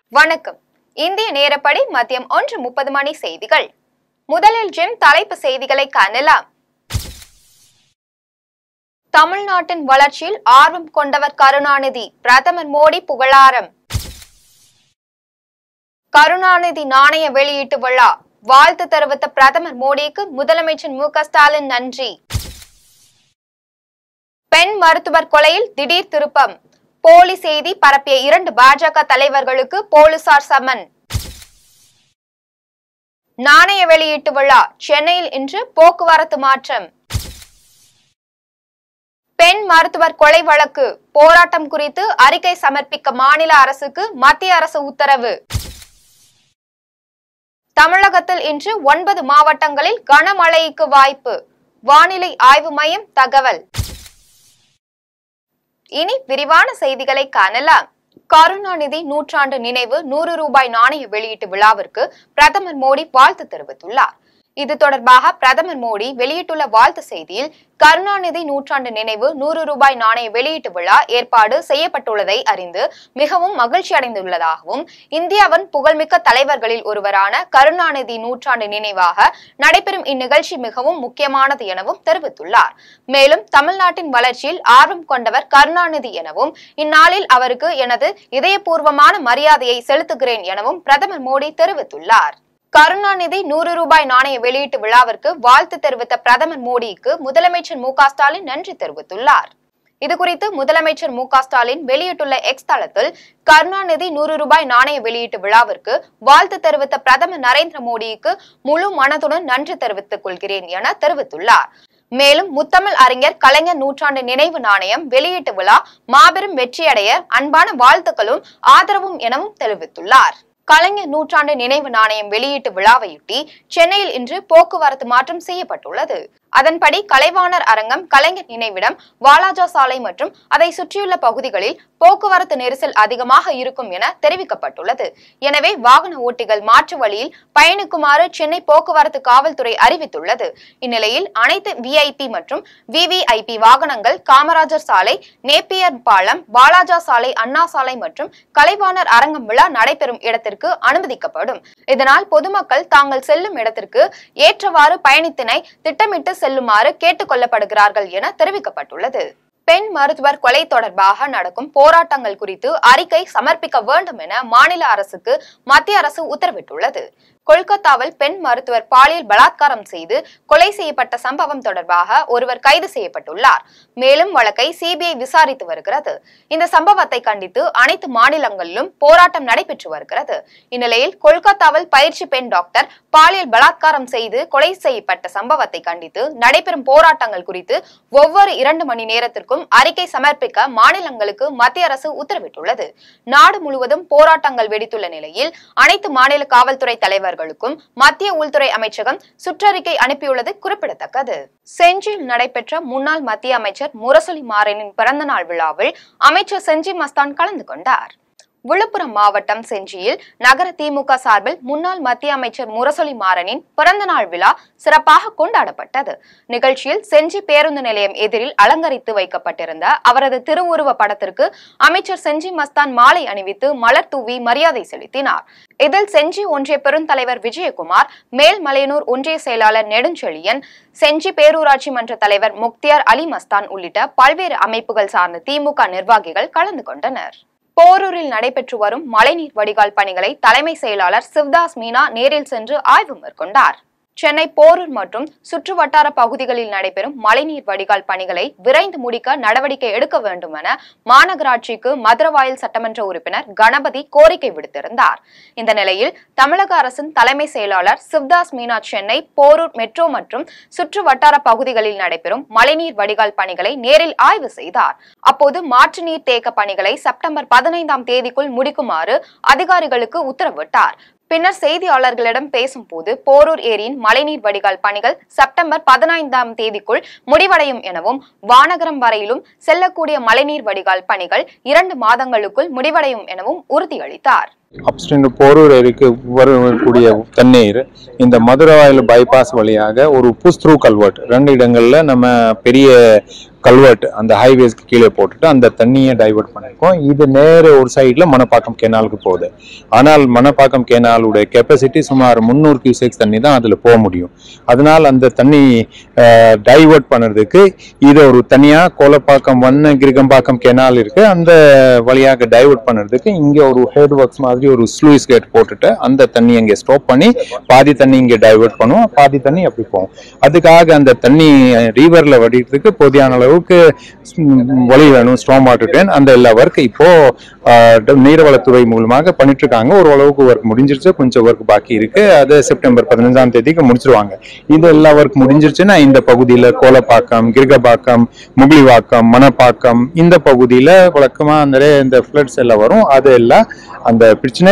வணக்கம் இந்திய நேரப்படி மதியம் ஒன்று முப்பது மணி செய்திகள் முதலில் ஜிம் தலைப்பு செய்திகளை காணலாம் தமிழ்நாட்டின் வளர்ச்சியில் ஆர்வம் கொண்டவர் கருணாநிதி பிரதமர் மோடி புகழாரம் கருணாநிதி நாணய வெளியீட்டு விழா வாழ்த்து தெரிவித்த பிரதமர் மோடிக்கு முதலமைச்சர் மு க ஸ்டாலின் நன்றி பெண் மருத்துவர் கொலையில் திடீர் திருப்பம் போலி செய்தி பரப்பிய இரண்டு பாஜக தலைவர்களுக்கு போலீசார் சமன் நாணய வெளியீட்டு விழா சென்னையில் இன்று போக்குவரத்து மாற்றம் பெண் மருத்துவர் கொலை வழக்கு போராட்டம் குறித்து அறிக்கை சமர்ப்பிக்க மாநில அரசுக்கு மத்திய அரசு உத்தரவு தமிழகத்தில் இன்று ஒன்பது மாவட்டங்களில் கனமழைக்கு வாய்ப்பு வானிலை ஆய்வு மையம் தகவல் இனி விரிவான செய்திகளை காணலாம் கருணாநிதி நூற்றாண்டு நினைவு நூறு ரூபாய் நாணய வெளியீட்டு விழாவிற்கு பிரதமர் மோடி வாழ்த்து தெரிவித்துள்ளார் இது தொடர்பாக பிரதமர் மோடி வெளியிட்டுள்ள வாழ்த்து செய்தியில் கருணாநிதி நூற்றாண்டு நினைவு நூறு ரூபாய் நாணய வெளியீட்டு விழா ஏற்பாடு செய்யப்பட்டுள்ளதை அறிந்து மிகவும் மகிழ்ச்சி அடைந்துள்ளதாகவும் இந்தியாவின் புகழ்மிக்க தலைவர்களில் ஒருவரான கருணாநிதி நூற்றாண்டு நினைவாக நடைபெறும் இந்நிகழ்ச்சி மிகவும் முக்கியமானது எனவும் தெரிவித்துள்ளார் மேலும் தமிழ்நாட்டின் வளர்ச்சியில் ஆர்வம் கொண்டவர் கருணாநிதி எனவும் இந்நாளில் அவருக்கு எனது இதயபூர்வமான மரியாதையை செலுத்துகிறேன் எனவும் பிரதமர் மோடி தெரிவித்துள்ளார் கருணாநிதி நூறு ரூபாய் நாணய வெளியீட்டு விழாவிற்கு வாழ்த்து தெரிவித்த பிரதமர் மோடிக்கு முதலமைச்சர் மு க ஸ்டாலின் நன்றி தெரிவித்துள்ளார் இதுகுறித்து முதலமைச்சர் மு க ஸ்டாலின் வெளியிட்டுள்ள எக்ஸ் தளத்தில் கருணாநிதி நூறு ரூபாய் நாணய வெளியீட்டு விழாவிற்கு வாழ்த்து தெரிவித்த பிரதமர் நரேந்திர மோடிக்கு முழு மனதுடன் நன்றி தெரிவித்துக் கொள்கிறேன் என தெரிவித்துள்ளார் மேலும் முத்தமிழ் அறிஞர் கலைஞர் நூற்றாண்டு நினைவு நாணயம் வெளியீட்டு விழா மாபெரும் வெற்றியடைய அன்பான வாழ்த்துக்களும் ஆதரவும் எனவும் தெரிவித்துள்ளார் கலைஞர் நூற்றாண்டு நினைவு நாணயம் வெளியீட்டு விழாவையொட்டி சென்னையில் இன்று போக்குவரத்து மாற்றம் செய்யப்பட்டுள்ளது அதன்படி கலைவாணர் அரங்கம் கலைஞர் நினைவிடம் வாலாஜா சாலை மற்றும் அதை சுற்றியுள்ள பகுதிகளில் போக்குவரத்து நெரிசல் அதிகமாக இருக்கும் என தெரிவிக்கப்பட்டுள்ளது எனவே வாகன ஓட்டிகள் மாற்று வழியில் பயணிக்குமாறு சென்னை போக்குவரத்து காவல்துறை அறிவித்துள்ளது இந்நிலையில் அனைத்து விஐபி மற்றும் விவிஐபி வாகனங்கள் காமராஜர் சாலை நேப்பியர் பாலம் வாலாஜா சாலை அண்ணா சாலை மற்றும் கலைவாணர் அரங்கம் விழா நடைபெறும் இடத்திற்கு அனுமதிக்கப்படும் இதனால் பொதுமக்கள் தாங்கள் செல்லும் இடத்திற்கு ஏற்றவாறு பயணித்தினை திட்டமிட்டு செல்லுமாறு கேட்டுக் கொள்ளப்படுகிறார்கள் என தெரிவிக்கப்பட்டுள்ளது பெண் மருத்துவர் கொலை தொடர்பாக நடக்கும் போராட்டங்கள் குறித்து அறிக்கை சமர்ப்பிக்க வேண்டும் என மாநில அரசுக்கு மத்திய அரசு உத்தரவிட்டுள்ளது கொல்கத்தாவில் பெண் மருத்துவர் பாலியல் பலாத்காரம் செய்து கொலை செய்யப்பட்ட சம்பவம் தொடர்பாக ஒருவர் கைது செய்யப்பட்டுள்ளார் மேலும் வழக்கை சிபிஐ விசாரித்து வருகிறது இந்த சம்பவத்தை கண்டித்து அனைத்து மாநிலங்களிலும் போராட்டம் நடைபெற்று வருகிறது இந்நிலையில் கொல்கத்தாவில் பயிற்சி பெண் டாக்டர் பாலியல் பலாத்காரம் செய்து கொலை செய்யப்பட்ட சம்பவத்தை கண்டித்து நடைபெறும் போராட்டங்கள் குறித்து ஒவ்வொரு இரண்டு மணி நேரத்திற்கும் அறிக்கை சமர்ப்பிக்க மாநிலங்களுக்கு மத்திய அரசு உத்தரவிட்டுள்ளது நாடு முழுவதும் போராட்டங்கள் வெடித்துள்ள நிலையில் அனைத்து மாநில காவல்துறை தலைவர்களுக்கும் மத்திய உள்துறை அமைச்சகம் சுற்றறிக்கை அனுப்பியுள்ளது குறிப்பிடத்தக்கது செஞ்சியில் நடைபெற்ற முன்னாள் மத்திய அமைச்சர் முரசொலி மாறனின் பிறந்தநாள் விழாவில் அமைச்சர் செஞ்சி மஸ்தான் கலந்து கொண்டார் விழுப்புரம் மாவட்டம் செஞ்சியில் நகர திமுக சார்பில் முன்னாள் மத்திய அமைச்சர் முரசொலி மாறனின் பிறந்தநாள் விழா சிறப்பாக கொண்டாடப்பட்டது நிகழ்ச்சியில் செஞ்சி பேருந்து நிலையம் எதிரில் அலங்கரித்து வைக்கப்பட்டிருந்த அவரது திருவுருவ படத்திற்கு அமைச்சர் செஞ்சி மஸ்தான் மாலை அணிவித்து மலர் தூவி மரியாதை செலுத்தினார் இதில் செஞ்சி ஒன்றிய பெருந்தலைவர் விஜயகுமார் மேல்மலையனூர் ஒன்றிய செயலாளர் நெடுஞ்செழியன் செஞ்சி பேரூராட்சி மன்ற தலைவர் முக்தியார் அலி மஸ்தான் உள்ளிட்ட பல்வேறு அமைப்புகள் சார்ந்த திமுக நிர்வாகிகள் கலந்து கொண்டனர் போரூரில் நடைபெற்று வரும் மழைநீர் வடிகால் பணிகளை தலைமை செயலாளர் சிவ்தாஸ் மீனா நேரில் சென்று ஆய்வு மேற்கொண்டார் சென்னை போரூர் மற்றும் சுற்று வட்டார பகுதிகளில் நடைபெறும் மழைநீர் வடிகால் பணிகளை விரைந்து முடிக்க நடவடிக்கை எடுக்க வேண்டும் என மாநகராட்சிக்கு மதுரவாயல் சட்டமன்ற உறுப்பினர் கணபதி கோரிக்கை விடுத்திருந்தார் இந்த நிலையில் தமிழக அரசின் தலைமை செயலாளர் சிவ்தாஸ் மீனா சென்னை போரூர் மெட்ரோ மற்றும் சுற்று வட்டார பகுதிகளில் நடைபெறும் மழைநீர் வடிகால் பணிகளை நேரில் ஆய்வு செய்தார் அப்போது மாற்று நீர் தேக்க பணிகளை செப்டம்பர் பதினைந்தாம் தேதிக்குள் முடிக்குமாறு அதிகாரிகளுக்கு உத்தரவிட்டார் பின்னர் செய்தியாளர்களிடம் பேசும்போது போரூர் ஏரியின் மழைநீர் வடிகால் பணிகள் செப்டம்பர் பதினைந்தாம் தேதிக்குள் முடிவடையும் எனவும் வானகரம் வரையிலும் செல்லக்கூடிய மழைநீர் வடிகால் பணிகள் இரண்டு மாதங்களுக்குள் முடிவடையும் எனவும் உறுதியளித்தார் அப்ஸ்ட்ரீம் போரூர் ஏரிக்கு வரக்கூடிய தண்ணீர் இந்த மதுரவாயில் பைபாஸ் வழியாக ஒரு புஷ் த்ரூ கல்வெர்ட் ரெண்டு இடங்கள்ல நம்ம பெரிய கல்வெர்ட் அந்த ஹைவேஸ்க்கு கீழே போட்டுட்டு அந்த தண்ணியை டைவர்ட் பண்ணிருக்கோம் இது நேர ஒரு சைடுல மணப்பாக்கம் கேனாலுக்கு போகுது ஆனால் மணப்பாக்கம் கேனாலுடைய கெப்பாசிட்டி சுமார் முந்நூறு கியூசெக்ஸ் தண்ணி தான் அதுல போக முடியும் அதனால் அந்த தண்ணி டைவர்ட் பண்ணுறதுக்கு இது ஒரு தனியா கோலப்பாக்கம் வண்ண கிரிகம்பாக்கம் கெனால் இருக்கு அந்த வழியாக டைவர்ட் பண்ணுறதுக்கு இங்க ஒரு ஹெட் ஒர்க்ஸ் மாதிரி ஒரு ஸ்லூயிஸ் கேட் போட்டுட்டு அந்த தண்ணி இங்க ஸ்டாப் பண்ணி பாதி தண்ணி இங்க டைவர்ட் பண்ணுவோம் பாதி தண்ணி அப்படி போகும் அதுக்காக அந்த தண்ணி ரீவர்ல வடிக்கிறதுக்கு போதியான அளவுக்கு ம், வழி வேணும் ஸ்ட்ராங் வாட்டர் ட்ரெயின் அந்த எல்லா ஒர்க் இப்போ ஆஹ், நீர்வளத்துறை மூலமாக பண்ணிட்டு இருக்காங்க ஒரு அளவுக்கு ஒர்க் முடிஞ்சிருச்சு கொஞ்சம் ஒர்க் பாக்கி இருக்கு அது செப்டம்பர் பதினஞ்சாம் தேதிக்கு முடிச்சிருவாங்க இது எல்லா ஒர்க் முடிஞ்சிருச்சுன்னா இந்த பகுதியில கோலப்பாக்கம் கிருகபாக்கம் முகிலிவாக்கம் மணப்பாக்கம் இந்த பகுதியில வழக்கமா நிறைய இந்த ஃப்ளட்ஸ் எல்லாம் வரும் அது எல்லாம் அந்த பிரச்சனை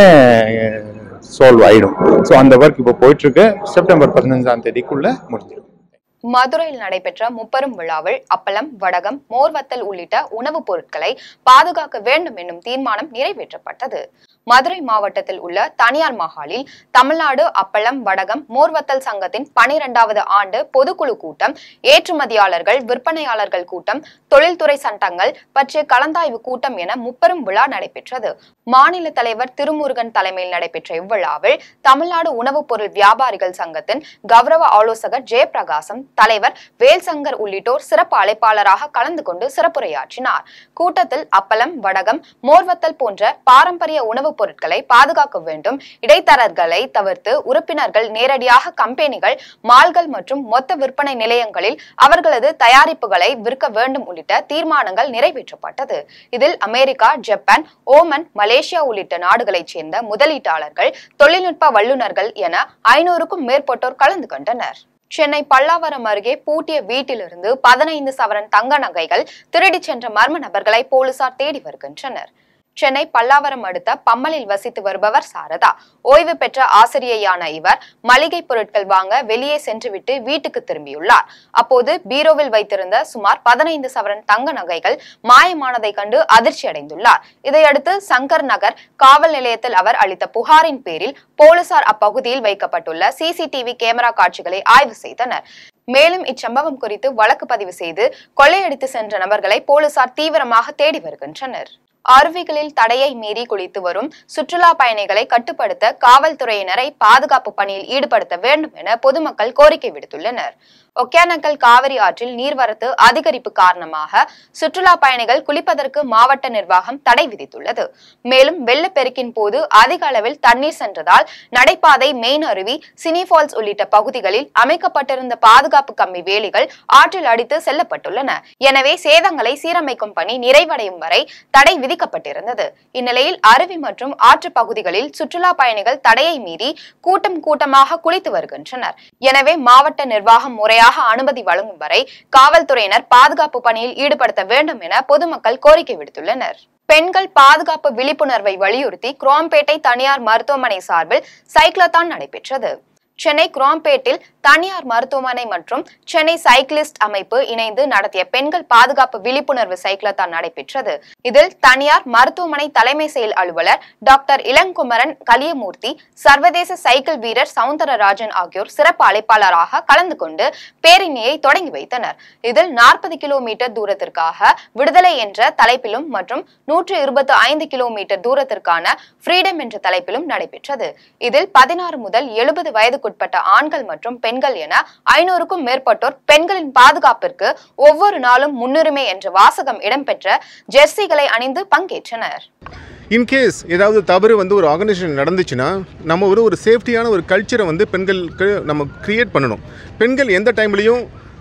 சால்வ் ஆயிடும் ஸோ அந்த ஒர்க் இப்போ போயிட்டு இருக்கு செப்டம்பர் பதினஞ்சாம் தேதிக்குள்ள முடிஞ்சிடும் மதுரையில் நடைபெற்ற முப்பெரும் விழாவில் அப்பளம் வடகம் மோர்வத்தல் உள்ளிட்ட உணவுப் பொருட்களை பாதுகாக்க வேண்டும் என்னும் தீர்மானம் நிறைவேற்றப்பட்டது மதுரை மாவட்டத்தில் உள்ள தனியார் மஹாலில் தமிழ்நாடு அப்பளம் வடகம் மோர்வத்தல் சங்கத்தின் பனிரெண்டாவது ஆண்டு பொதுக்குழு கூட்டம் ஏற்றுமதியாளர்கள் விற்பனையாளர்கள் கூட்டம் தொழில்துறை சட்டங்கள் பற்றிய கலந்தாய்வு கூட்டம் என முப்பெரும் விழா நடைபெற்றது மாநில தலைவர் திருமுருகன் தலைமையில் நடைபெற்ற இவ்விழாவில் தமிழ்நாடு உணவுப் பொருள் வியாபாரிகள் சங்கத்தின் கௌரவ ஆலோசகர் ஜெயபிரகாசம் தலைவர் வேல்சங்கர் உள்ளிட்டோர் சிறப்பு அழைப்பாளராக கலந்து கொண்டு சிறப்புரையாற்றினார் கூட்டத்தில் அப்பளம் வடகம் மோர்வத்தல் போன்ற பாரம்பரிய உணவுப் பொருட்களை பாதுகாக்க வேண்டும் இடைத்தரகர்களை தவிர்த்து உறுப்பினர்கள் நேரடியாக கம்பெனிகள் மால்கள் மற்றும் மொத்த விற்பனை நிலையங்களில் அவர்களது தயாரிப்புகளை விற்க வேண்டும் உள்ளிட்ட தீர்மானங்கள் நிறைவேற்றப்பட்டது இதில் அமெரிக்கா ஜப்பான் ஓமன் மலேசியா உள்ளிட்ட நாடுகளைச் சேர்ந்த முதலீட்டாளர்கள் தொழில்நுட்ப வல்லுநர்கள் என ஐநூறுக்கும் மேற்பட்டோர் கலந்து கொண்டனர் சென்னை பல்லாவரம் அருகே பூட்டிய வீட்டிலிருந்து பதினைந்து சவரன் தங்க நகைகள் திருடிச் சென்ற மர்ம நபர்களை போலீசார் தேடி வருகின்றனர் சென்னை பல்லாவரம் அடுத்த பம்மலில் வசித்து வருபவர் சாரதா ஓய்வு பெற்ற ஆசிரியையான இவர் மளிகை பொருட்கள் வாங்க வெளியே சென்றுவிட்டு வீட்டுக்கு திரும்பியுள்ளார் அப்போது பீரோவில் வைத்திருந்த சுமார் பதினைந்து சவரன் தங்க நகைகள் மாயமானதை கண்டு அதிர்ச்சி அடைந்துள்ளார் இதையடுத்து சங்கர் நகர் காவல் நிலையத்தில் அவர் அளித்த புகாரின் பேரில் போலீசார் அப்பகுதியில் வைக்கப்பட்டுள்ள சிசிடிவி கேமரா காட்சிகளை ஆய்வு செய்தனர் மேலும் இச்சம்பவம் குறித்து வழக்கு பதிவு செய்து கொள்ளையடித்து சென்ற நபர்களை போலீசார் தீவிரமாக தேடி வருகின்றனர் அருவிகளில் தடையை மீறி குளித்து வரும் சுற்றுலா பயணிகளை கட்டுப்படுத்த காவல்துறையினரை பாதுகாப்பு பணியில் ஈடுபடுத்த வேண்டும் என பொதுமக்கள் கோரிக்கை விடுத்துள்ளனர் ஒகேனக்கல் காவிரி ஆற்றில் நீர்வரத்து அதிகரிப்பு காரணமாக சுற்றுலா பயணிகள் குளிப்பதற்கு மாவட்ட நிர்வாகம் தடை விதித்துள்ளது மேலும் வெள்ளப்பெருக்கின் போது அதிக அளவில் தண்ணீர் சென்றதால் நடைபாதை மெயின் அருவி சினி ஃபால்ஸ் உள்ளிட்ட பகுதிகளில் அமைக்கப்பட்டிருந்த பாதுகாப்பு கம்பி வேலிகள் ஆற்றில் அடித்து செல்லப்பட்டுள்ளன எனவே சேதங்களை சீரமைக்கும் பணி நிறைவடையும் வரை தடை விதிக்கப்பட்டிருந்தது இந்நிலையில் அருவி மற்றும் ஆற்று பகுதிகளில் சுற்றுலா பயணிகள் தடையை மீறி கூட்டம் கூட்டமாக குளித்து வருகின்றனர் எனவே மாவட்ட நிர்வாகம் முறையாக அனுமதி வழங்கும் வரை காவல்துறையினர் பாதுகாப்பு பணியில் ஈடுபடுத்த வேண்டும் என பொதுமக்கள் கோரிக்கை விடுத்துள்ளனர் பெண்கள் பாதுகாப்பு விழிப்புணர்வை வலியுறுத்தி குரோம்பேட்டை தனியார் மருத்துவமனை சார்பில் சைக்ளத்தான் நடைபெற்றது சென்னை குரோம்பேட்டில் தனியார் மருத்துவமனை மற்றும் சென்னை சைக்கிளிஸ்ட் அமைப்பு இணைந்து நடத்திய பெண்கள் பாதுகாப்பு விழிப்புணர்வு சைக்கிளத்தான் நடைபெற்றது இதில் தனியார் மருத்துவமனை தலைமை செயல் அலுவலர் டாக்டர் இளங்குமரன் கலியமூர்த்தி சர்வதேச சைக்கிள் வீரர் சவுந்தரராஜன் ஆகியோர் சிறப்பு அழைப்பாளராக கலந்து கொண்டு பேரணியை தொடங்கி வைத்தனர் இதில் நாற்பது கிலோமீட்டர் தூரத்திற்காக விடுதலை என்ற தலைப்பிலும் மற்றும் நூற்று இருபத்தி ஐந்து கிலோமீட்டர் தூரத்திற்கான ஃப்ரீடம் என்ற தலைப்பிலும் நடைபெற்றது இதில் பதினாறு முதல் எழுபது வயதுக்குட்பட்ட ஆண்கள் மற்றும் பெண்கள் என ஐநூறுக்கும் மேற்பட்டோர் பெண்களின் பாதுகாப்பிற்கு ஒவ்வொரு நாளும் முன்னுரிமை என்ற வாசகம் இடம்பெற்ற ஜெர்சிகளை அணிந்து பங்கேற்றனர் இன்கேஸ் ஏதாவது தவறு வந்து ஒரு ஆர்கனைசேஷன் நடந்துச்சுன்னா நம்ம ஒரு ஒரு சேஃப்டியான ஒரு கல்ச்சரை வந்து பெண்களுக்கு நம்ம க்ரியேட் பண்ணணும் பெண்கள் எந்த டைம்லையும்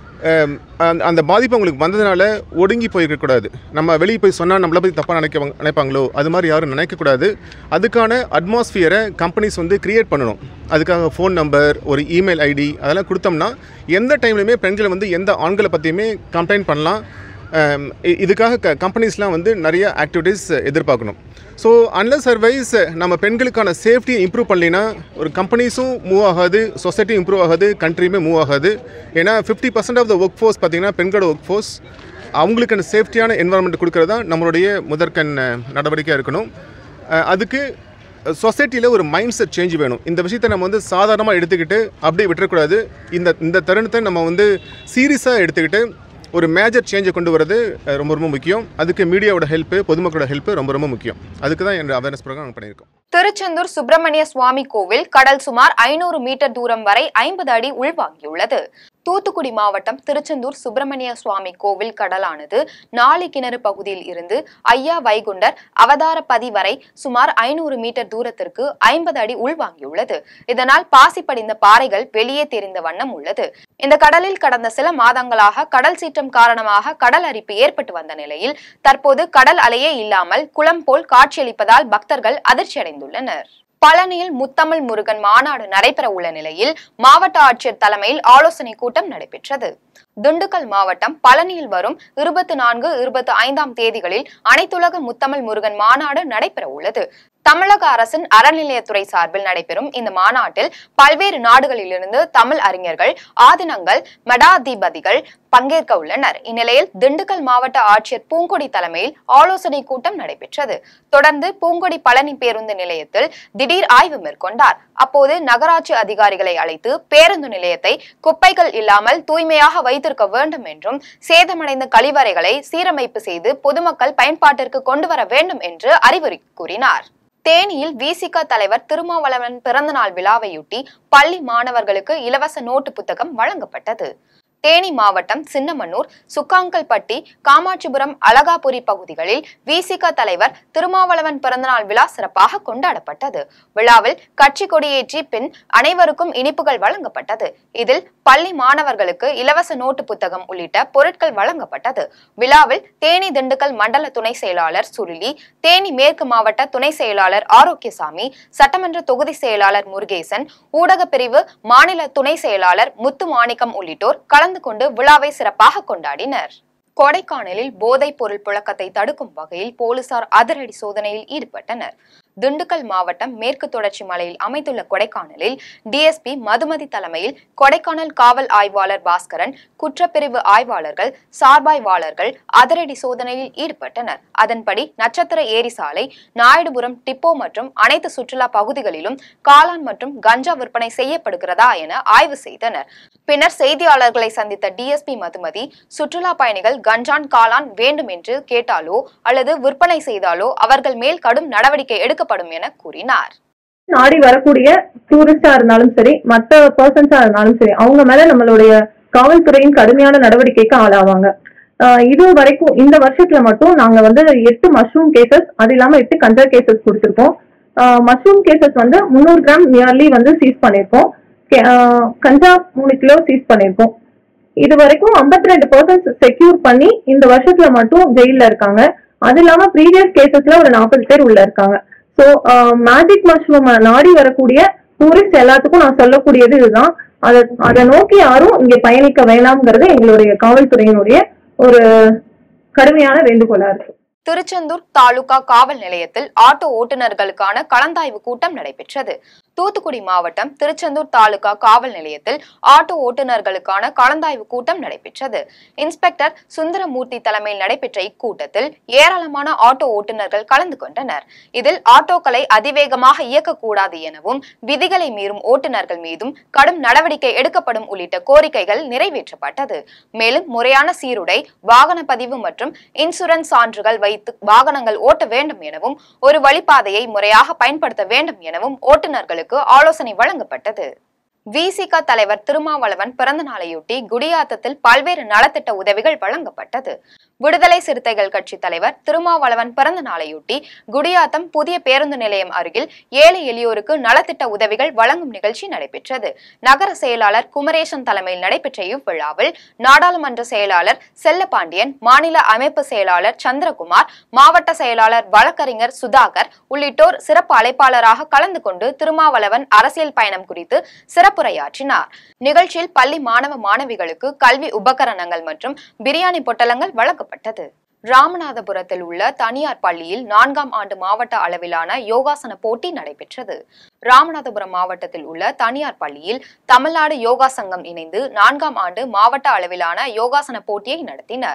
அந்த பாதிப்பு அவங்களுக்கு வந்ததுனால ஒடுங்கி போயிருக்கக்கூடாது நம்ம வெளியே போய் சொன்னால் நம்மளை பற்றி தப்பாக நினைக்க நினைப்பாங்களோ அது மாதிரி யாரும் நினைக்கக்கூடாது அதுக்கான அட்மாஸ்ஃபியரை கம்பெனிஸ் வந்து க்ரியேட் பண்ணணும் அதுக்காக ஃபோன் நம்பர் ஒரு இமெயில் ஐடி அதெல்லாம் கொடுத்தோம்னா எந்த டைம்லையுமே பெண்களை வந்து எந்த ஆண்களை பற்றியுமே கம்ப்ளைண்ட் பண்ணலாம் Um, இ- இதுக்காக க கம்பெனிஸ்லாம் வந்து நிறைய ஆக்டிவிட்டீஸ் எதிர்பார்க்கணும் ஸோ அன்லஸ் சர்வைஸ் நம்ம பெண்களுக்கான சேஃப்டியை இம்ப்ரூவ் பண்ணலைன்னா ஒரு கம்பெனிஸும் மூவ் ஆகாது சொசைட்டியும் இம்ப்ரூவ் ஆகாது கண்ட்ரியுமே மூவ் ஆகாது ஏன்னா fifty percent of the workforce பார்த்திங்கன்னா பெண்களோட ஒர்க் ஃபோர்ஸ் அவங்களுக்கான சேஃப்டியான என்வரான்மெண்ட் கொடுக்கறது தான் நம்மளுடைய முதற்கண் அஹ், நடவடிக்கையாக இருக்கணும் அஹ், அதுக்கு சொசைட்டியில் ஒரு மைண்ட் செட் சேஞ்ச் வேணும் இந்த விஷயத்தை நம்ம வந்து சாதாரணமாக எடுத்துக்கிட்டு அப்படியே விட்டுறக்கூடாது இந்த இந்த தருணத்தை நம்ம வந்து சீரியஸாக எடுத்துக்கிட்டு ஒரு மேஜர் சேஞ்சை கொண்டு வரது அஹ், ரொம்ப ரொம்ப முக்கியம் அதுக்கு மீடியாவோட ஹெல்ப்பு பொதுமக்களோட ஹெல்ப்பு ரொம்ப ரொம்ப முக்கியம் அதுக்கு தான் எங்கள் அவேர்னஸ் ப்ரோக்ராம் நாங்கள் பண்ணியிருக்கோம் திருச்செந்தூர் சுப்பிரமணிய சுவாமி கோவில் கடல் சுமார் ஐநூறு மீட்டர் தூரம் வரை ஐம்பது அடி உள்வாங்கியுள்ளது தூத்துக்குடி மாவட்டம் திருச்செந்தூர் சுப்பிரமணிய சுவாமி கோவில் கடலானது நாளி கிணறு பகுதியில் இருந்து ஐயா வைகுண்டர் அவதாரப்பதி வரை சுமார் ஐநூறு மீட்டர் தூரத்திற்கு ஐம்பது அடி உள்வாங்கியுள்ளது இதனால் பாசி படிந்த பாறைகள் வெளியே தெரிந்த வண்ணம் உள்ளது இந்த கடலில் கடந்த சில மாதங்களாக கடல் சீற்றம் காரணமாக கடல் அரிப்பு ஏற்பட்டு வந்த நிலையில் தற்போது கடல் அலையே இல்லாமல் குளம் போல் காட்சியளிப்பதால் பக்தர்கள் அதிர்ச்சியடைந்துள்ளனர் பழனியில் முத்தமிழ் முருகன் மாநாடு நடைபெற உள்ள நிலையில் மாவட்ட ஆட்சியர் தலைமையில் ஆலோசனை கூட்டம் நடைபெற்றது திண்டுக்கல் மாவட்டம் பழனியில் வரும் இருபத்தி நான்கு இருபத்தி ஐந்தாம் தேதிகளில் அனைத்துலக முத்தமிழ் முருகன் மாநாடு நடைபெற உள்ளது தமிழக அரசின் அறநிலையத்துறை சார்பில் நடைபெறும் இந்த மாநாட்டில் பல்வேறு நாடுகளிலிருந்து தமிழ் அறிஞர்கள் ஆதினங்கள் மடாதிபதிகள் பங்கேற்க உள்ளனர் இந்நிலையில் திண்டுக்கல் மாவட்ட ஆட்சியர் பூங்கொடி தலைமையில் ஆலோசனை கூட்டம் நடைபெற்றது தொடர்ந்து பூங்கொடி பழனி பேருந்து நிலையத்தில் திடீர் ஆய்வு மேற்கொண்டார் அப்போது நகராட்சி அதிகாரிகளை அழைத்து பேருந்து நிலையத்தை குப்பைகள் இல்லாமல் தூய்மையாக வைத்திருக்க வேண்டும் என்றும் சேதமடைந்த கழிவறைகளை சீரமைப்பு செய்து பொதுமக்கள் பயன்பாட்டிற்கு கொண்டு வர வேண்டும் என்று அறிவுரை கூறினார் தேனியில் விசிக தலைவர் திருமாவளவன் பிறந்தநாள் விழாவையொட்டி பள்ளி மாணவர்களுக்கு இலவச நோட்டு புத்தகம் வழங்கப்பட்டது தேனி மாவட்டம் சின்னமனூர் சுக்காங்கல்பட்டி காமாட்சிபுரம் அழகாபுரி பகுதிகளில் விசிக தலைவர் திருமாவளவன் பிறந்தநாள் விழா சிறப்பாக கொண்டாடப்பட்டது விழாவில் கட்சி கொடியேற்றி பின் அனைவருக்கும் இனிப்புகள் வழங்கப்பட்டது இதில் பள்ளி மாணவர்களுக்கு இலவச நோட்டு புத்தகம் உள்ளிட்ட பொருட்கள் வழங்கப்பட்டது விழாவில் தேனி திண்டுக்கல் மண்டல துணை செயலாளர் சுருளி தேனி மேற்கு மாவட்ட துணை செயலாளர் ஆரோக்கியசாமி சட்டமன்ற தொகுதி செயலாளர் முருகேசன் ஊடகப் பிரிவு மாநில துணை செயலாளர் முத்து மாணிக்கம் உள்ளிட்டோர் கலந்து கொண்டு விழாவை சிறப்பாக கொண்டாடினர் கொடைக்கானலில் போதைப் பொருள் புழக்கத்தை தடுக்கும் வகையில் போலீசார் அதிரடி சோதனையில் ஈடுபட்டனர் திண்டுக்கல் மாவட்டம் மேற்கு தொடர்ச்சி மலையில் அமைந்துள்ள கொடைக்கானலில் டிஎஸ்பி மதுமதி தலைமையில் கொடைக்கானல் காவல் ஆய்வாளர் பாஸ்கரன் குற்றப்பிரிவு ஆய்வாளர்கள் சார்பாய்வாளர்கள் அதிரடி சோதனையில் ஈடுபட்டனர் அதன்படி நட்சத்திர ஏரி சாலை நாயுடுபுரம் டிப்போ மற்றும் அனைத்து சுற்றுலா பகுதிகளிலும் காளான் மற்றும் கஞ்சா விற்பனை செய்யப்படுகிறதா என ஆய்வு செய்தனர் பின்னர் செய்தியாளர்களை சந்தித்த டிஎஸ்பி மதுமதி சுற்றுலா பயணிகள் கஞ்சான் காளான் வேண்டும் என்று கேட்டாலோ அல்லது விற்பனை செய்தாலோ அவர்கள் மேல் கடும் நடவடிக்கை எடுக்கப்படும் என கூறினார் நாடி வரக்கூடிய டூரிஸ்டா இருந்தாலும் சரி மத்த பர்சன்ஸா இருந்தாலும் சரி அவங்க மேல நம்மளுடைய காவல்துறையின் கடுமையான நடவடிக்கைக்கு ஆளாவாங்க ஆஹ் இது வரைக்கும் இந்த வருஷத்துல மட்டும் நாங்க வந்து எட்டு மஷ்ரூம் கேசஸ் அது இல்லாம எட்டு கஞ்சா கேசஸ் கொடுத்திருக்கோம் மஷ்ரூம் கேசஸ் வந்து முந்நூறு கிராம் நியர்லி வந்து சீஸ் பண்ணியிருக்கோம் கே- ஆஹ் கஞ்சா மூணு கிலோ சீஸ் பண்ணியிருக்கோம் இது வரைக்கும் 52% ரெண்டு பர்சன்ட் செக்யூர் பண்ணி இந்த வருஷத்துல மட்டும் ஜெயில்ல இருக்காங்க அது இல்லாம ப்ரீவியஸ் கேசஸ்ல ஒரு நாற்பது பேர் உள்ள இருக்காங்க ஸோ மேஜிக் மஷ்ரூம் நாடி வரக்கூடிய டூரிஸ்ட் எல்லாத்துக்கும் நான் சொல்லக்கூடியது இதுதான் அதை அதை நோக்கி யாரும் இங்க பயணிக்க வேணாம்ங்கிறது எங்களுடைய காவல்துறையினுடைய ஒரு கடுமையான வேண்டுகோளா இருக்கு திருச்செந்தூர் தாலுகா காவல் நிலையத்தில் ஆட்டோ ஓட்டுநர்களுக்கான கலந்தாய்வு கூட்டம் நடைபெற்றது தூத்துக்குடி மாவட்டம் திருச்செந்தூர் தாலுகா காவல் நிலையத்தில் ஆட்டோ ஓட்டுநர்களுக்கான கலந்தாய்வு கூட்டம் நடைபெற்றது இன்ஸ்பெக்டர் சுந்தரமூர்த்தி தலைமையில் நடைபெற்ற இக்கூட்டத்தில் ஏராளமான ஆட்டோ ஓட்டுநர்கள் கலந்து கொண்டனர் இதில் ஆட்டோக்களை அதிவேகமாக இயக்கக்கூடாது எனவும் விதிகளை மீறும் ஓட்டுநர்கள் மீதும் கடும் நடவடிக்கை எடுக்கப்படும் உள்ளிட்ட கோரிக்கைகள் நிறைவேற்றப்பட்டது மேலும் முறையான சீருடை வாகன பதிவு மற்றும் இன்சூரன்ஸ் சான்றுகள் வைத்து வாகனங்கள் ஓட்ட வேண்டும் எனவும் ஒரு வழிப்பாதையை முறையாக பயன்படுத்த வேண்டும் எனவும் ஓட்டுநர்களுக்கு ஆலோசனை வழங்கப்பட்டது விசிக தலைவர் திருமாவளவன் பிறந்த நாளையொட்டி குடியாத்தத்தில் பல்வேறு நலத்திட்ட உதவிகள் வழங்கப்பட்டது விடுதலை சிறுத்தைகள் கட்சி தலைவர் திருமாவளவன் பிறந்த நாளையொட்டி குடியாத்தம் புதிய பேருந்து நிலையம் அருகில் ஏழை எளியோருக்கு நலத்திட்ட உதவிகள் வழங்கும் நிகழ்ச்சி நடைபெற்றது நகர செயலாளர் குமரேசன் தலைமையில் நடைபெற்ற இவ்விழாவில் நாடாளுமன்ற செயலாளர் செல்லப்பாண்டியன் மாநில அமைப்பு செயலாளர் சந்திரகுமார் மாவட்ட செயலாளர் வழக்கறிஞர் சுதாகர் உள்ளிட்டோர் சிறப்பு அழைப்பாளராக கலந்து கொண்டு திருமாவளவன் அரசியல் பயணம் குறித்து சிறப்புரையாற்றினார் நிகழ்ச்சியில் பள்ளி மாணவ மாணவிகளுக்கு கல்வி உபகரணங்கள் மற்றும் பிரியாணி பொட்டலங்கள் வழங்கப்பட்டது ராமநாதபுரத்தில் உள்ள தனியார் பள்ளியில் நான்காம் ஆண்டு மாவட்ட அளவிலான யோகாசன போட்டி நடைபெற்றது ராமநாதபுரம் மாவட்டத்தில் உள்ள தனியார் பள்ளியில் தமிழ்நாடு யோகா சங்கம் இணைந்து நான்காம் ஆண்டு மாவட்ட அளவிலான யோகாசன போட்டியை நடத்தினர்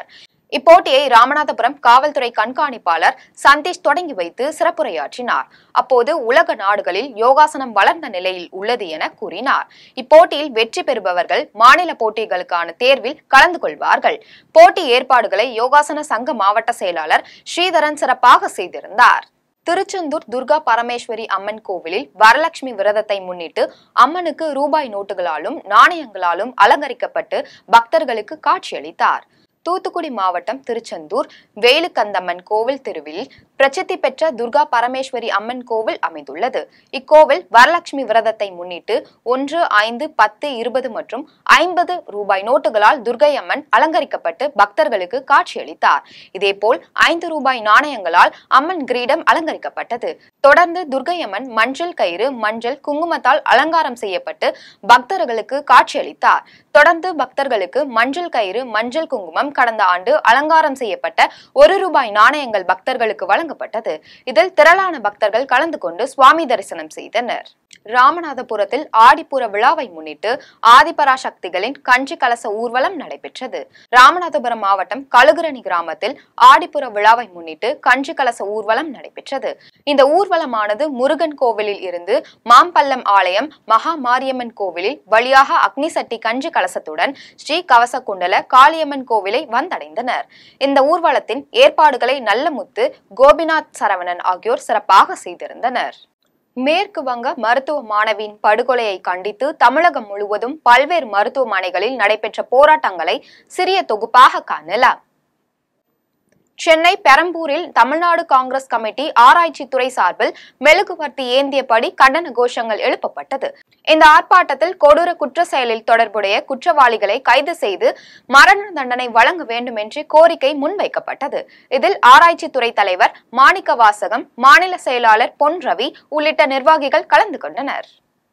இப்போட்டியை ராமநாதபுரம் காவல்துறை கண்காணிப்பாளர் சந்தீஷ் தொடங்கி வைத்து சிறப்புரையாற்றினார் அப்போது உலக நாடுகளில் யோகாசனம் வளர்ந்த நிலையில் உள்ளது என கூறினார் இப்போட்டியில் வெற்றி பெறுபவர்கள் மாநில போட்டிகளுக்கான தேர்வில் கலந்து கொள்வார்கள் போட்டி ஏற்பாடுகளை யோகாசன சங்க மாவட்ட செயலாளர் ஸ்ரீதரன் சிறப்பாக செய்திருந்தார் திருச்செந்தூர் துர்கா பரமேஸ்வரி அம்மன் கோவிலில் வரலட்சுமி விரதத்தை முன்னிட்டு அம்மனுக்கு ரூபாய் நோட்டுகளாலும் நாணயங்களாலும் அலங்கரிக்கப்பட்டு பக்தர்களுக்கு காட்சியளித்தார் தூத்துக்குடி மாவட்டம் திருச்செந்தூர் வேலுக்கந்தம்மன் கோவில் திருவில் பிரசித்தி பெற்ற துர்கா பரமேஸ்வரி அம்மன் கோவில் அமைந்துள்ளது இக்கோவில் வரலட்சுமி விரதத்தை முன்னிட்டு ஒன்று ஐந்து பத்து இருபது மற்றும் ஐம்பது ரூபாய் நோட்டுகளால் துர்கை அம்மன் அலங்கரிக்கப்பட்டு பக்தர்களுக்கு காட்சியளித்தார் இதேபோல் ஐந்து ரூபாய் நாணயங்களால் அம்மன் கிரீடம் அலங்கரிக்கப்பட்டது தொடர்ந்து துர்கை அம்மன் மஞ்சள் கயிறு மஞ்சள் குங்குமத்தால் அலங்காரம் செய்யப்பட்டு பக்தர்களுக்கு காட்சியளித்தார் தொடர்ந்து பக்தர்களுக்கு மஞ்சள் கயிறு மஞ்சள் குங்குமம் கடந்த ஆண்டு அலங்காரம் செய்யப்பட்ட ஒரு ரூபாய் நாணயங்கள் பக்தர்களுக்கு வழங்கப்பட்டது இதில் திரளான பக்தர்கள் கலந்து கொண்டு சுவாமி தரிசனம் செய்தனர் ராமநாதபுரத்தில் ஆடிப்புற விழாவை முன்னிட்டு ஆதிபராசக்திகளின் கஞ்சி கலச ஊர்வலம் நடைபெற்றது ராமநாதபுரம் மாவட்டம் கழுகுரணி கிராமத்தில் ஆடிப்புற விழாவை முன்னிட்டு கஞ்சி கலச ஊர்வலம் நடைபெற்றது இந்த ஊர்வலமானது முருகன் கோவிலில் இருந்து மாம்பல்லம் ஆலயம் மகா மாரியம்மன் கோவிலில் வழியாக அக்னி சட்டி கஞ்சி கலசத்துடன் ஸ்ரீ கவசகுண்டல காளியம்மன் கோவிலை வந்தடைந்தனர் இந்த ஊர்வலத்தின் ஏற்பாடுகளை நல்லமுத்து கோபிநாத் சரவணன் ஆகியோர் சிறப்பாக செய்திருந்தனர் மேற்கு வங்க மருத்துவ மாணவியின் படுகொலையை கண்டித்து தமிழகம் முழுவதும் பல்வேறு மருத்துவமனைகளில் நடைபெற்ற போராட்டங்களை சிறிய தொகுப்பாக காணலாம் சென்னை பெரம்பூரில் தமிழ்நாடு காங்கிரஸ் கமிட்டி ஆராய்ச்சி துறை சார்பில் மெழுகுவர்த்தி ஏந்தியபடி கண்டன கோஷங்கள் எழுப்பப்பட்டது இந்த ஆர்ப்பாட்டத்தில் கொடூர குற்ற செயலில் தொடர்புடைய குற்றவாளிகளை கைது செய்து மரண தண்டனை வழங்க வேண்டும் என்று கோரிக்கை முன்வைக்கப்பட்டது இதில் ஆராய்ச்சி துறை தலைவர் மாணிக்க வாசகம் மாநில செயலாளர் பொன் ரவி உள்ளிட்ட நிர்வாகிகள் கலந்து கொண்டனர்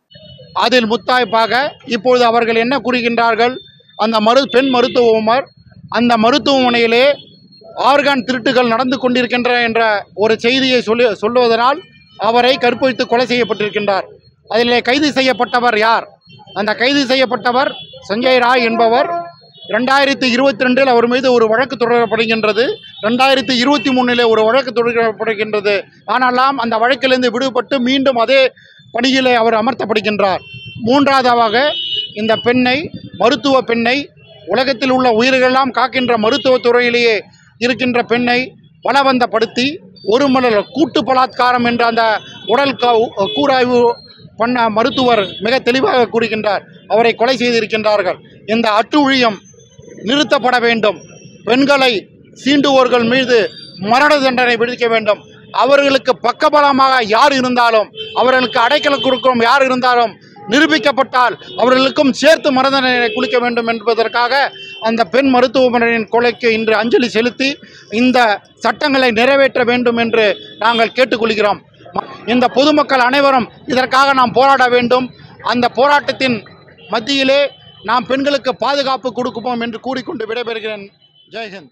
அதில் முத்தாய்ப்பாக இப்பொழுது அவர்கள் என்ன கூறுகின்றார்கள் அந்த மரு பெண் மருத்துவமர் அந்த மருத்துவமனையிலே ஆர்கான் திருட்டுகள் நடந்து கொண்டிருக்கின்ற என்ற ஒரு செய்தியை சொல்லி சொல்லுவதனால் அவரை கற்பழித்து கொலை செய்யப்பட்டிருக்கின்றார் அதிலே கைது செய்யப்பட்டவர் யார் அந்த கைது செய்யப்பட்டவர் சஞ்சய் ராய் என்பவர் ரெண்டாயிரத்தி இருபத்தி ரெண்டில் அவர் மீது ஒரு வழக்கு தொடரப்படுகின்றது ரெண்டாயிரத்தி இருபத்தி மூணிலே ஒரு வழக்கு தொடரப்படுகின்றது ஆனாலாம் அந்த வழக்கிலிருந்து விடுபட்டு மீண்டும் அதே பணியிலே அவர் அமர்த்தப்படுகின்றார் மூன்றாவதாக இந்த பெண்ணை மருத்துவ பெண்ணை உலகத்தில் உள்ள உயிர்களெல்லாம் காக்கின்ற மருத்துவத் துறையிலேயே இருக்கின்ற பெண்ணை பலவந்தப்படுத்தி ஒரு மலர் கூட்டு பலாத்காரம் என்ற அந்த உடல் க- கூராய்வு பண்ண மருத்துவர் மிக தெளிவாக கூறுகின்றார் அவரை கொலை செய்திருக்கின்றார்கள் இந்த அட்டுழியம் நிறுத்தப்பட வேண்டும் பெண்களை சீண்டுவோர்கள் மீது மரண தண்டனை விதிக்க வேண்டும் அவர்களுக்கு பக்கபலமாக யார் இருந்தாலும் அவர்களுக்கு அடைக்கலம் கொடுக்கும் யார் இருந்தாலும் நிரூபிக்கப்பட்டால் அவர்களுக்கும் சேர்த்து மரண தண்டனை குளிக்க வேண்டும் என்பதற்காக அந்த பெண் மருத்துவமனையின் கொலைக்கு இன்று அஞ்சலி செலுத்தி இந்த சட்டங்களை நிறைவேற்ற வேண்டும் என்று நாங்கள் கேட்டுக்கொள்கிறோம் இந்த பொதுமக்கள் அனைவரும் இதற்காக நாம் போராட வேண்டும் அந்த போராட்டத்தின் மத்தியிலே நாம் பெண்களுக்கு பாதுகாப்பு கொடுப்போம் என்று கூறிக்கொண்டு விடைபெறுகிறேன் ஜெய்ஹிந்த்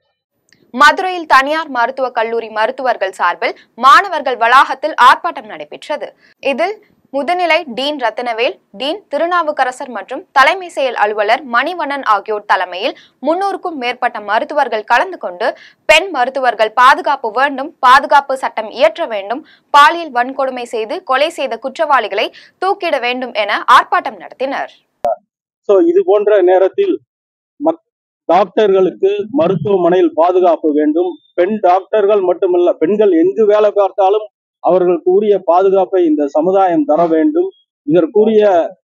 மதுரையில் தனியார் மருத்துவக் கல்லூரி மருத்துவர்கள் சார்பில் மாணவர்கள் வளாகத்தில் ஆர்ப்பாட்டம் நடைபெற்றது இதில் முதுநிலை டீன் ரத்தினவேல் டீன் திருநாவுக்கரசர் மற்றும் தலைமை செயல் அலுவலர் மணிவண்ணன் ஆகியோர் தலைமையில் முன்னூறுக்கும் மேற்பட்ட மருத்துவர்கள் கலந்து கொண்டு பெண் மருத்துவர்கள் பாதுகாப்பு வேண்டும் பாதுகாப்பு சட்டம் இயற்ற வேண்டும் பாலியல் வன்கொடுமை செய்து கொலை செய்த குற்றவாளிகளை தூக்கிட வேண்டும் என ஆர்ப்பாட்டம் நடத்தினர் ஸோ இது போன்ற நேரத்தில் மக் டாக்டர்களுக்கு மருத்துவமனையில் பாதுகாப்பு வேண்டும் பெண் டாக்டர்கள் மட்டுமல்ல பெண்கள் எங்கு வேலை பார்த்தாலும் அவர்களுக்கு உரிய பாதுகாப்பை இந்த சமுதாயம் தர வேண்டும் இதற்குரிய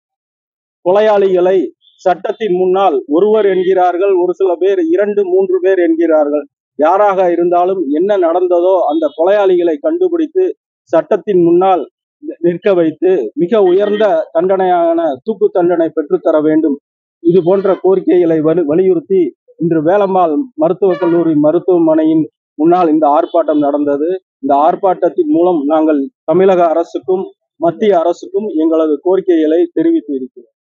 கொலையாளிகளை சட்டத்தின் முன்னால் ஒருவர் என்கிறார்கள் ஒரு சில பேர் இரண்டு மூன்று பேர் என்கிறார்கள் யாராக இருந்தாலும் என்ன நடந்ததோ அந்த கொலையாளிகளை கண்டுபிடித்து சட்டத்தின் முன்னால் நிற்க வைத்து மிக உயர்ந்த தண்டனையான தூக்கு தண்டனை பெற்றுத்தர வேண்டும் இது போன்ற கோரிக்கைகளை வலி வலியுறுத்தி இன்று வேலம்மாள் மருத்துவக் கல்லூரி மருத்துவமனையின் முன்னால் இந்த ஆர்ப்பாட்டம் நடந்தது இந்த ஆர்ப்பாட்டத்தின் மூலம் நாங்கள் தமிழக அரசுக்கும் மத்திய அரசுக்கும் எங்களது கோரிக்கைகளை தெரிவித்து இருக்கிறோம்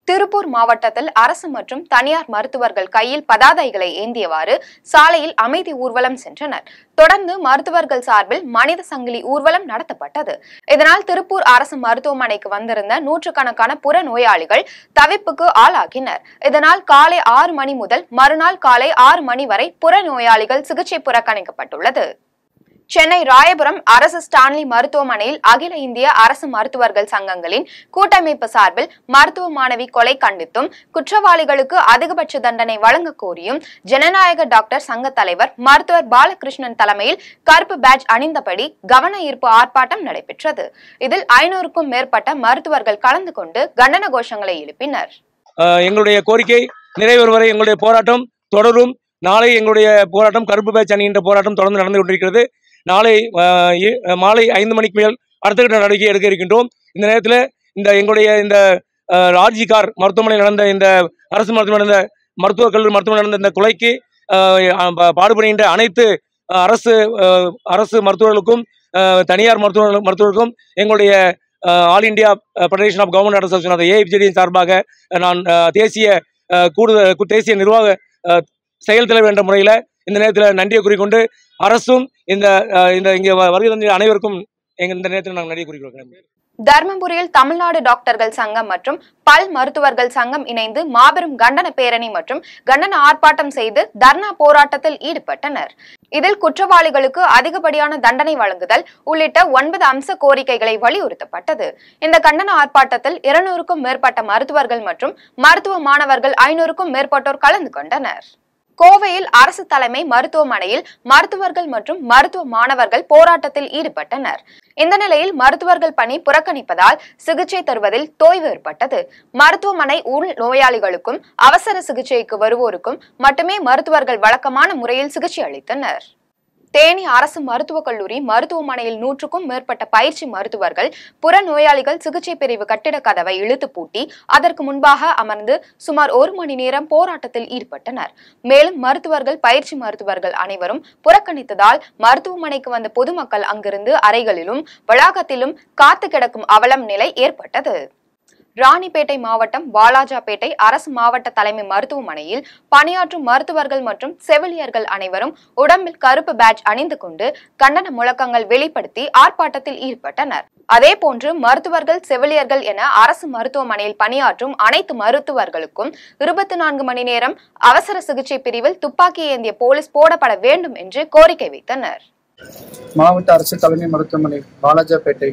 திருப்பூர் மாவட்டத்தில் அரசு மற்றும் தனியார் மருத்துவர்கள் கையில் பதாதைகளை ஏந்தியவாறு சாலையில் அமைதி ஊர்வலம் சென்றனர் தொடர்ந்து மருத்துவர்கள் சார்பில் மனித சங்கிலி ஊர்வலம் நடத்தப்பட்டது இதனால் திருப்பூர் அரசு மருத்துவமனைக்கு வந்திருந்த நூற்றுக்கணக்கான புற நோயாளிகள் தவிப்புக்கு ஆளாகினர் இதனால் காலை ஆறு மணி முதல் மறுநாள் காலை ஆறு மணி வரை புற நோயாளிகள் சிகிச்சை புறக்கணிக்கப்பட்டுள்ளது சென்னை ராயபுரம் அரசு ஸ்டான்லி மருத்துவமனையில் அகில இந்திய அரசு மருத்துவர்கள் சங்கங்களின் கூட்டமைப்பு சார்பில் மருத்துவ மாணவி கொலை கண்டித்தும் குற்றவாளிகளுக்கு அதிகபட்ச தண்டனை வழங்க கோரியும் ஜனநாயக டாக்டர் சங்க தலைவர் மருத்துவர் பாலகிருஷ்ணன் தலைமையில் கருப்பு பேட்ஜ் அணிந்தபடி கவன ஈர்ப்பு ஆர்ப்பாட்டம் நடைபெற்றது இதில் ஐநூறுக்கும் மேற்பட்ட மருத்துவர்கள் கலந்து கொண்டு கண்டன கோஷங்களை எழுப்பினர் ஆஹ் எங்களுடைய கோரிக்கை நிறைவேறும் வரை எங்களுடைய போராட்டம் தொடரும் நாளை எங்களுடைய போராட்டம் கருப்பு பேட்ச் அணிகின்ற போராட்டம் தொடர்ந்து நடந்து கொண்டிருக்கிறது நாளை ஆஹ் இ- மாலை ஐந்து மணிக்கு மேல் அடுத்த கட்ட நடவடிக்கை எடுக்க இருக்கின்றோம் இந்த நேரத்தில் இந்த எங்களுடைய இந்த ஆஹ் ராஜி கார் மருத்துவமனையில் நடந்த இந்த அரசு மருத்துவமனை நடந்த மருத்துவக் கல்லூரி மருத்துவமனை நடந்த இந்த கொலைக்கு ஆஹ் பா- பாடுபடுகின்ற அனைத்து ஆஹ் அரசு ஆஹ் அரசு மருத்துவர்களுக்கும் ஆஹ் தனியார் மருத்துவ மருத்துவர்களுக்கும் எங்களுடைய all India federation of government association அந்த ஏஎஃப்ஜிடியின் சார்பாக நான் ஆஹ் தேசிய ஆஹ் கூடுதல் கு- தேசிய நிர்வாக ஆஹ் செயல் தலைவர் என்ற முறையில் இந்த நேரத்தில் நன்றியை கூறிக்கொண்டு அரசும் இந்த ஆஹ் இந்த இங்கே வ- வருகை தந்த அனைவருக்கும் எங்கள் இந்த நேரத்தில் நாங்கள் நன்றி கூறிக்கொள்கிறேன் தர்மபுரியில் தமிழ்நாடு டாக்டர்கள் சங்கம் மற்றும் பல் மருத்துவர்கள் சங்கம் இணைந்து மாபெரும் கண்டன பேரணி மற்றும் கண்டன ஆர்ப்பாட்டம் செய்து தர்ணா போராட்டத்தில் ஈடுபட்டனர் இதில் குற்றவாளிகளுக்கு அதிகப்படியான தண்டனை வழங்குதல் உள்ளிட்ட ஒன்பது அம்ச கோரிக்கைகளை வலியுறுத்தப்பட்டது இந்த கண்டன ஆர்ப்பாட்டத்தில் இருநூறுக்கும் மேற்பட்ட மருத்துவர்கள் மற்றும் மருத்துவ மாணவர்கள் ஐநூறுக்கும் மேற்பட்டோர் கலந்து கொண்டனர் கோவையில் அரசு தலைமை மருத்துவமனையில் மருத்துவர்கள் மற்றும் மருத்துவ மாணவர்கள் போராட்டத்தில் ஈடுபட்டனர் இந்த நிலையில் மருத்துவர்கள் பணி புறக்கணிப்பதால் சிகிச்சை தருவதில் தொய்வு ஏற்பட்டது மருத்துவமனை உள் நோயாளிகளுக்கும் அவசர சிகிச்சைக்கு வருவோருக்கும் மட்டுமே மருத்துவர்கள் வழக்கமான முறையில் சிகிச்சை அளித்தனர் தேனி அரசு மருத்துவக் கல்லூரி மருத்துவமனையில் நூற்றுக்கும் மேற்பட்ட பயிற்சி மருத்துவர்கள் புற நோயாளிகள் சிகிச்சை பிரிவு கட்டிட கதவை இழுத்து பூட்டி அதற்கு முன்பாக அமர்ந்து சுமார் ஒரு மணி நேரம் போராட்டத்தில் ஈடுபட்டனர் மேலும் மருத்துவர்கள் பயிற்சி மருத்துவர்கள் அனைவரும் புறக்கணித்ததால் மருத்துவமனைக்கு வந்த பொதுமக்கள் அங்கிருந்து அறைகளிலும் வளாகத்திலும் காத்து கிடக்கும் அவலம் நிலை ஏற்பட்டது ராணிப்பேட்டை மாவட்டம் வாலாஜாபேட்டை அரசு மாவட்ட தலைமை மருத்துவமனையில் பணியாற்றும் மருத்துவர்கள் மற்றும் செவிலியர்கள் அனைவரும் உடம்பில் கருப்பு பேட்ஜ் அணிந்து கொண்டு கண்டன முழக்கங்கள் வெளிப்படுத்தி ஆர்ப்பாட்டத்தில் ஈடுபட்டனர் அதேபோன்று மருத்துவர்கள் செவிலியர்கள் என அரசு மருத்துவமனையில் பணியாற்றும் அனைத்து மருத்துவர்களுக்கும் இருபத்தி நான்கு மணி நேரம் அவசர சிகிச்சை பிரிவில் துப்பாக்கி ஏந்திய போலீஸ் போடப்பட வேண்டும் என்று கோரிக்கை வைத்தனர் மாவட்ட அரசு தலைமை மருத்துவமனை வாலாஜாபேட்டை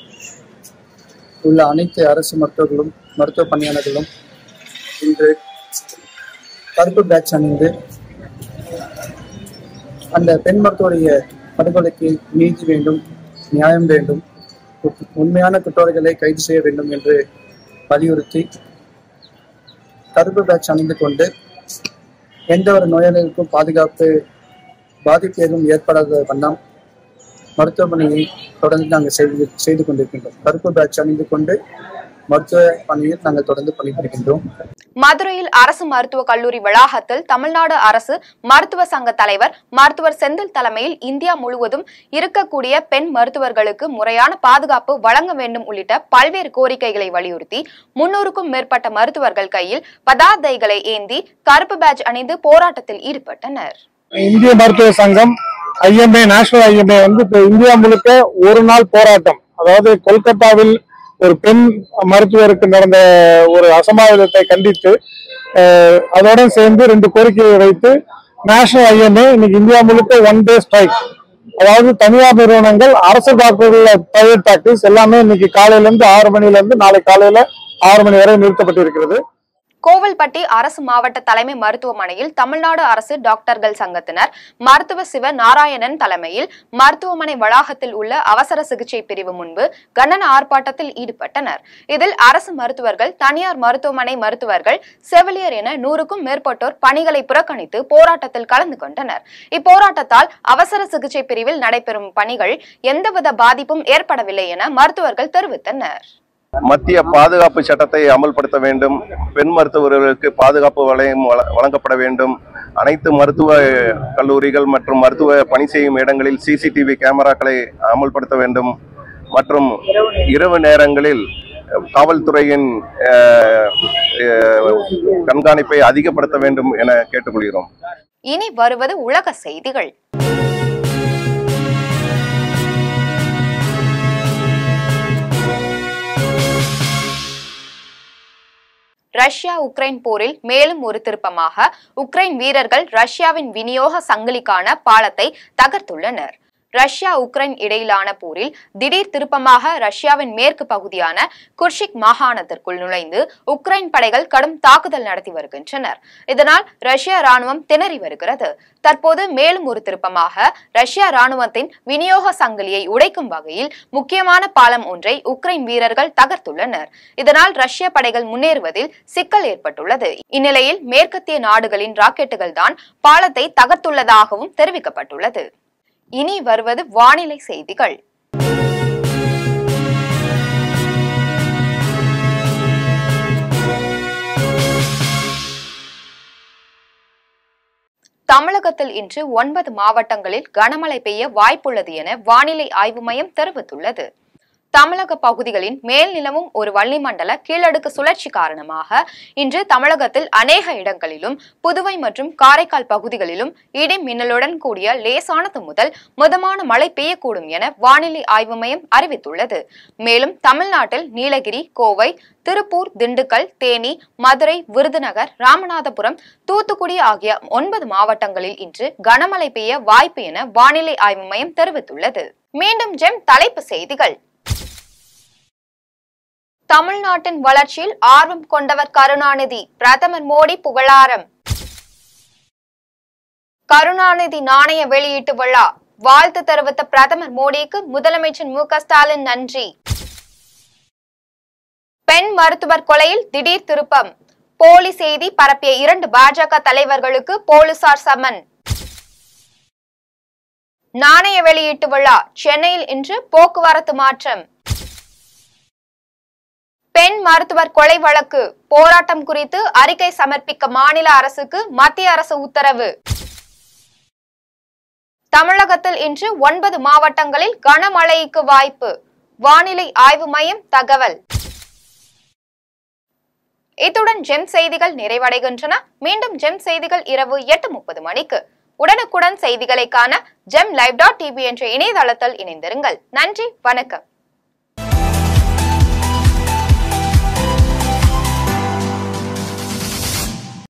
உள்ள அனைத்து அரசு மருத்துவர்களும் மருத்துவ பணியாளர்களும் இன்று கருப்பு பேட்ச் அணிந்து அந்த பெண் மருத்துவருடைய படுகொலைக்கு நீதி வேண்டும் நியாயம் வேண்டும் குற்ற- உண்மையான குற்றவாளிகளை கைது செய்ய வேண்டும் என்று வலியுறுத்தி கருப்பு பேட்ச் அணிந்து கொண்டு எந்த ஒரு நோயாளிகளுக்கும் பாதுகாப்பு பாதிப்பு எதுவும் ஏற்படாத வண்ணம் மருத்துவமனையை தொடர்ந்து நாங்கள் செய்து செய்து கொண்டிருக்கின்றோம் கருப்பு பேட்ச் அணிந்து கொண்டு மருத்துவ பணியில் நாங்கள் தொடர்ந்து பணிபுரிகின்றோம் மதுரையில் அரசு மருத்துவக் கல்லூரி வளாகத்தில் தமிழ்நாடு அரசு மருத்துவ சங்க தலைவர் மருத்துவர் செந்தில் தலைமையில் இந்தியா முழுவதும் இருக்கக்கூடிய பெண் மருத்துவர்களுக்கு முறையான பாதுகாப்பு வழங்க வேண்டும் உள்ளிட்ட பல்வேறு கோரிக்கைகளை வலியுறுத்தி முன்னூறுக்கும் மேற்பட்ட மருத்துவர்கள் கையில் பதாதைகளை ஏந்தி கருப்பு பேட்ஜ் அணிந்து போராட்டத்தில் ஈடுபட்டனர் இந்திய மருத்துவ சங்கம் ஐஎம்ஏ நேஷனல் ஐஎம்ஏ வந்து இப்போ இந்தியா முழுக்க ஒரு நாள் போராட்டம் அதாவது கொல்கத்தாவில் ஒரு பெண் மருத்துவருக்கு நடந்த ஒரு அசம்பாவிதத்தை கண்டித்து அஹ், அதோட சேர்ந்து ரெண்டு கோரிக்கையை வைத்து நேஷனல் ஐஎம்ஏ இன்னைக்கு இந்தியா முழுக்க ஒன் டே ஸ்ட்ரைக் அதாவது தனியார் நிறுவனங்கள் அரசு டாக்டர்கள் பிரைவேட் டாக்டர்ஸ் எல்லாமே இன்னைக்கு காலையில இருந்து ஆறு மணில இருந்து நாளை காலையில ஆறு மணி வரை நிறுத்தப்பட்டிருக்கிறது கோவில்பட்டி அரசு மாவட்ட தலைமை மருத்துவமனையில் தமிழ்நாடு அரசு டாக்டர்கள் சங்கத்தினர் மருத்துவ சிவ நாராயணன் தலைமையில் மருத்துவமனை வளாகத்தில் உள்ள அவசர சிகிச்சை பிரிவு முன்பு கண்டன ஆர்ப்பாட்டத்தில் ஈடுபட்டனர் இதில் அரசு மருத்துவர்கள் தனியார் மருத்துவமனை மருத்துவர்கள் செவிலியர் என நூறுக்கும் மேற்பட்டோர் பணிகளை புறக்கணித்து போராட்டத்தில் கலந்து கொண்டனர் இப்போராட்டத்தால் அவசர சிகிச்சை பிரிவில் நடைபெறும் பணிகள் எந்தவித பாதிப்பும் ஏற்படவில்லை என மருத்துவர்கள் தெரிவித்தனர் மத்திய பாதுகாப்பு சட்டத்தை அமல்படுத்த வேண்டும் பெண் மருத்துவர்களுக்கு பாதுகாப்பு வளையம் வழ- வழங்கப்பட வேண்டும் அனைத்து மருத்துவ கல்லூரிகள் மற்றும் மருத்துவ பணி செய்யும் இடங்களில் சிசிடிவி கேமராக்களை அமல்படுத்த வேண்டும் மற்றும் இரவு நேரங்களில் காவல்துறையின் அஹ், அஹ், கண்காணிப்பை அதிகப்படுத்த வேண்டும் என கேட்டுக்கொள்கிறோம் இனி வருவது உலக செய்திகள் ரஷ்யா உக்ரைன் போரில் மேலும் ஒரு திருப்பமாக உக்ரைன் வீரர்கள் ரஷ்யாவின் விநியோக சங்கிலிக்கான பாலத்தை தகர்த்துள்ளனர் ரஷ்யா உக்ரைன் இடையிலான போரில் திடீர் திருப்பமாக ரஷ்யாவின் மேற்கு பகுதியான குர்ஷிக் மாகாணத்திற்குள் நுழைந்து உக்ரைன் படைகள் கடும் தாக்குதல் நடத்தி வருகின்றனர் இதனால் ரஷ்யா ராணுவம் திணறி வருகிறது தற்போது மேலும் ஒரு திருப்பமாக ரஷ்யா ராணுவத்தின் விநியோக சங்கிலியை உடைக்கும் வகையில் முக்கியமான பாலம் ஒன்றை உக்ரைன் வீரர்கள் தகர்த்துள்ளனர் இதனால் ரஷ்ய படைகள் முன்னேறுவதில் சிக்கல் ஏற்பட்டுள்ளது இந்நிலையில் மேற்கத்திய நாடுகளின் ராக்கெட்டுகள் தான் பாலத்தை தகர்த்துள்ளதாகவும் தெரிவிக்கப்பட்டுள்ளது இனி வருவது வானிலை செய்திகள் தமிழகத்தில் இன்று ஒன்பது மாவட்டங்களில் கனமழை பெய்ய வாய்ப்புள்ளது என வானிலை ஆய்வு மையம் தெரிவித்துள்ளது தமிழக பகுதிகளின் மேல் நிலவும் ஒரு வளிமண்டல கீழடுக்கு சுழற்சி காரணமாக இன்று தமிழகத்தில் அநேக இடங்களிலும் புதுவை மற்றும் காரைக்கால் பகுதிகளிலும் இடி மின்னலுடன் கூடிய லேசானது முதல் மிதமான மழை பெய்யக்கூடும் என வானிலை ஆய்வு மையம் அறிவித்துள்ளது மேலும் தமிழ்நாட்டில் நீலகிரி கோவை திருப்பூர் திண்டுக்கல் தேனி மதுரை விருதுநகர் ராமநாதபுரம் தூத்துக்குடி ஆகிய ஒன்பது மாவட்டங்களில் இன்று கனமழை பெய்ய வாய்ப்பு என வானிலை ஆய்வு மையம் தெரிவித்துள்ளது மீண்டும் ஜெம் தலைப்பு செய்திகள் தமிழ்நாட்டின் வளர்ச்சியில் ஆர்வம் கொண்டவர் கருணாநிதி பிரதமர் மோடி புகழாரம் கருணாநிதி நாணய வெளியீட்டு விழா வாழ்த்து தெரிவித்த பிரதமர் மோடிக்கு முதலமைச்சர் மு க ஸ்டாலின் நன்றி பெண் மருத்துவர் கொலையில் திடீர் திருப்பம் போலி செய்தி பரப்பிய இரண்டு பாஜக தலைவர்களுக்கு போலீசார் சமன் நாணய வெளியீட்டு விழா சென்னையில் இன்று போக்குவரத்து மாற்றம் பெண் மருத்துவர் கொலை வழக்கு போராட்டம் குறித்து அறிக்கை சமர்ப்பிக்க மாநில அரசுக்கு மத்திய அரசு உத்தரவு தமிழகத்தில் இன்று ஒன்பது மாவட்டங்களில் கனமழைக்கு வாய்ப்பு வானிலை ஆய்வு மையம் தகவல் இத்துடன் ஜெம் செய்திகள் நிறைவடைகின்றன மீண்டும் ஜெம் செய்திகள் இரவு எட்டு முப்பது மணிக்கு உடனுக்குடன் செய்திகளை காண ஜெம் லைவ் டாட் டிவி என்ற இணையதளத்தில் இணைந்திருங்கள் நன்றி வணக்கம்